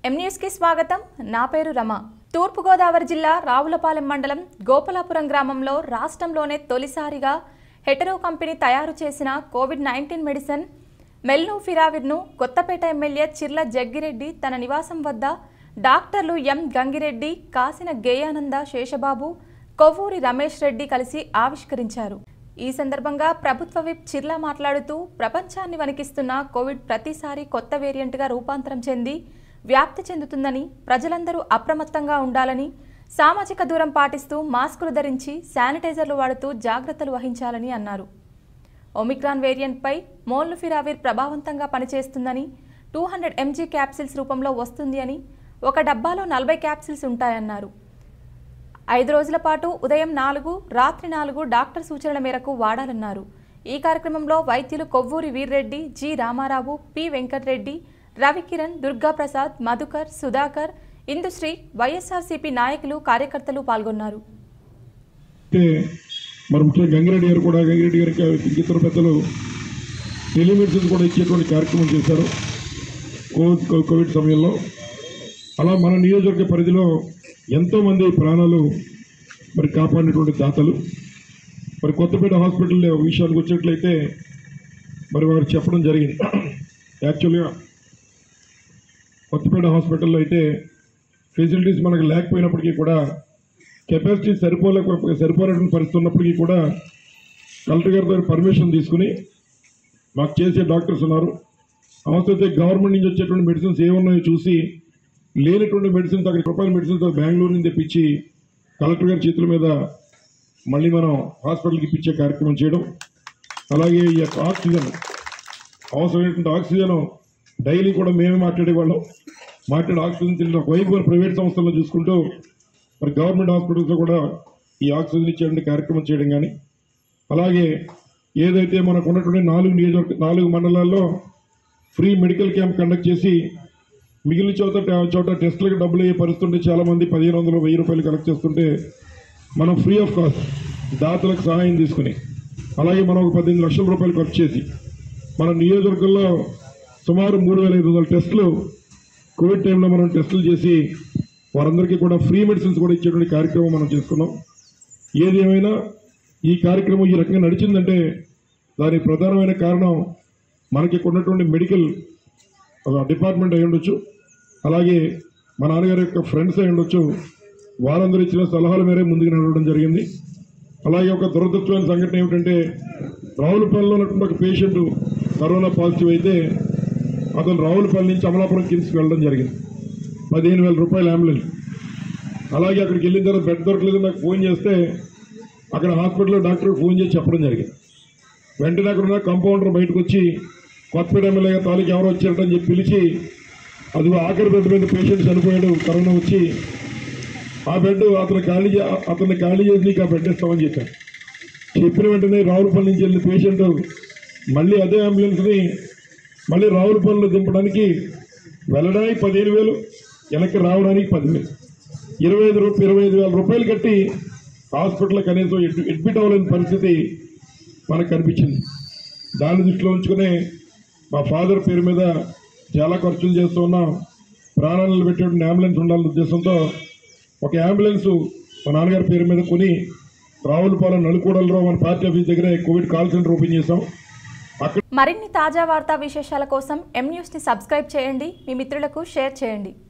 ఎం న్యూస్కి స్వాగతం నా పేరు రమ తూర్పుగోదావరి జిల్లా రావులపాలెం మండలం గోపాలాపురం గ్రామంలో రాష్ట్రంలోనే తొలిసారిగా హెటరో కంపెనీ తయారు చేసిన కోవిడ్ నైన్టీన్ మెడిసిన్ మెల్నోఫిరావిర్ను కొత్తపేట ఎమ్మెల్యే చిర్ల జగ్గిరెడ్డి తన నివాసం వద్ద డాక్టర్లు ఎం గంగిరెడ్డి కాసిన గేయానంద శేషబాబు కొవ్వూరి రమేష్ రెడ్డి కలిసి ఆవిష్కరించారు ఈ సందర్భంగా ప్రభుత్వ విప్ చిర్లా మాట్లాడుతూ ప్రపంచాన్ని వణికిస్తున్న కోవిడ్ ప్రతిసారి కొత్త వేరియంట్గా రూపాంతరం చెంది వ్యాప్తి చెందుతుందని ప్రజలందరూ అప్రమత్తంగా ఉండాలని సామాజిక దూరం పాటిస్తూ మాస్కులు ధరించి శానిటైజర్లు వాడుతూ జాగ్రత్తలు వహించాలని అన్నారు ఒమిక్రాన్ వేరియంట్పై మోల్నుఫిరావిర్ ప్రభావవంతంగా పనిచేస్తుందని టూ హండ్రెడ్ ఎంజీ క్యాప్సిల్స్ రూపంలో వస్తుంది అని ఒక డబ్బాలో నలభై క్యాప్సిల్స్ ఉంటాయన్నారు ఐదు రోజుల పాటు ఉదయం నాలుగు రాత్రి నాలుగు డాక్టర్ సూచనల మేరకు వాడాలన్నారు ఈ కార్యక్రమంలో వైద్యులు కొవ్వూరి వీర్రెడ్డి జి రామారావు పి వెంకటరెడ్డి రవికిరణ్ దుర్గాప్రసాద్ మధుకర్ సుధాకర్ ఇందుశ్రీ వైఎస్ఆర్సీపీ నాయకులు కార్యకర్తలు పాల్గొన్నారు అంటే మరి ముఖ్యంగా గంగిరెడ్డి గారు కూడా గంగిరెడ్డి గారికి ఇతర పెద్దలు టెలిమెడిసిన్ కూడా ఇచ్చేటువంటి కార్యక్రమం చేశారు కోవిడ్ కోవిడ్ సమయంలో అలా మన నియోజకవర్గ పరిధిలో ఎంతోమంది ప్రాణాలు మరి కాపాడినటువంటి దాతలు మరి కొత్తపేట హాస్పిటల్ విషయానికి వచ్చినట్లయితే మరి వారు చెప్పడం జరిగింది యాక్చువల్గా కొత్తపేట హాస్పిటల్లో అయితే ఫెసిలిటీస్ మనకు లేకపోయినప్పటికీ కూడా కెపాసిటీ సరిపోలేక సరిపోలేని పరిస్థితి ఉన్నప్పటికీ కూడా కలెక్టర్ గారి దగ్గర పర్మిషన్ తీసుకుని మాకు చేసే డాక్టర్స్ ఉన్నారు అవసరమైతే గవర్నమెంట్ నుంచి వచ్చేటువంటి మెడిసిన్స్ ఏమున్నాయో చూసి లేనటువంటి మెడిసిన్స్ అక్కడ రూపాయల మెడిసిన్స్ బెంగళూరు నుంచి తెప్పించి కలెక్టర్ గారి చేతుల మీద మళ్ళీ మనం హాస్పిటల్కి ఇప్పించే కార్యక్రమం చేయడం అలాగే ఈ యొక్క ఆక్సిజన్ అవసరమైనటువంటి ఆక్సిజన్ డైలీ కూడా మేమే మాట్లాడేవాళ్ళం మాట్లాడే ఆక్సిజన్ తిన్న వైపు ప్రైవేట్ సంస్థల్లో చూసుకుంటూ మరి గవర్నమెంట్ హాస్పిటల్స్లో కూడా ఈ ఆక్సిజన్ ఇచ్చేటువంటి కార్యక్రమం చేయడం కానీ అలాగే ఏదైతే మనకు ఉన్నటువంటి నాలుగు నియోజకవర్గ నాలుగు మండలాల్లో ఫ్రీ మెడికల్ క్యాంప్ కండక్ట్ చేసి మిగిలిన చోట చోట టెస్టులకు డబ్బులు అయ్యే పరిస్థితి ఉంటే చాలామంది పదిహేను వందలు వెయ్యి రూపాయలు కలెక్ట్ చేస్తుంటే మనం ఫ్రీ ఆఫ్ కాస్ట్ దాతలకు సహాయం తీసుకుని అలాగే మనం ఒక పద్దెనిమిది లక్షల రూపాయలు ఖర్చు చేసి మన నియోజకవర్గంలో సుమారు మూడు వేల ఐదు వందల టెస్టులు కోవిడ్ టైంలో మనం టెస్టులు చేసి వారందరికీ కూడా ఫ్రీ మెడిసిన్స్ కూడా ఇచ్చేటువంటి కార్యక్రమం మనం చేసుకున్నాం ఏది ఏమైనా ఈ కార్యక్రమం ఈ రకంగా నడిచిందంటే దానికి ప్రధానమైన కారణం మనకి ఇక్కడ ఉన్నటువంటి మెడికల్ డిపార్ట్మెంట్ అయి ఉండొచ్చు అలాగే మా నాన్నగారి యొక్క ఫ్రెండ్స్ అయి ఉండొచ్చు వారందరూ ఇచ్చిన సలహాల మేరే ముందుకు నడవడం జరిగింది అలాగే ఒక దురదృష్టమైన సంఘటన ఏమిటంటే రావులపల్లిలో ఉన్నటువంటి ఒక పేషెంట్ కరోనా పాజిటివ్ అయితే అతను రావులపల్లి నుంచి అమలాపురం కిమ్స్కి వెళ్ళడం జరిగింది పదిహేను వేల రూపాయల అంబులెన్స్ అలాగే అక్కడికి వెళ్ళిన తర్వాత బెడ్ దొరకలేదు నాకు ఫోన్ చేస్తే అక్కడ హాస్పిటల్లో డాక్టర్ ఫోన్ చేసి చెప్పడం జరిగింది వెంటనే అక్కడ ఉన్న కంపౌండర్ బయటకు వచ్చి కొత్తపేట ఎమ్మెల్యేగా తాలూకు ఎవరు వచ్చారని చెప్పి పిలిచి అది ఆఖరి బెడ్ మీద పేషెంట్ చనిపోయాడు కరోనా వచ్చి ఆ బెడ్ అతను ఖాళీ చే- అతన్ని ఖాళీ చేసి నీకు ఆ బెడ్ ఇస్తామని చెప్పాను చెప్పిన వెంటనే రావులపల్లి నుంచి వెళ్ళిన పేషెంట్ మళ్ళీ అదే అంబులెన్స్ని మళ్ళీ రావులపల్లిలో దింపడానికి వెళ్ళడానికి పదిహేను వేలు వెనక్కి రావడానికి పదివేలు ఇరవై ఐదు రూపాయలు ఇరవై ఐదు వేల రూపాయలు కట్టి హాస్పిటల్ కనీసం అడ్మి- అడ్మిట్ అవ్వలేని పరిస్థితి మనకు కనిపించింది దాన్ని దృష్టిలో ఉంచుకునే మా ఫాదర్ పేరు మీద చాలా ఖర్చులు చేస్తూ ఉన్నాం ప్రాణాలు నిలబెట్టేటువంటి అంబులెన్స్ ఉండాలనే ఉద్దేశంతో ఒక అంబులెన్స్ మా నాన్నగారి పేరు మీద కొని రావులపాలెం నలుకూడలలో మన పార్టీ ఆఫీస్ దగ్గర కోవిడ్ కాల్ సెంటర్ ఓపెన్ చేసాం అక్కడ మరిన్ని తాజా వార్తా విశేషాల కోసం ఎం న్యూస్ని సబ్స్క్రైబ్ చేయండి మీ మిత్రులకు షేర్ చేయండి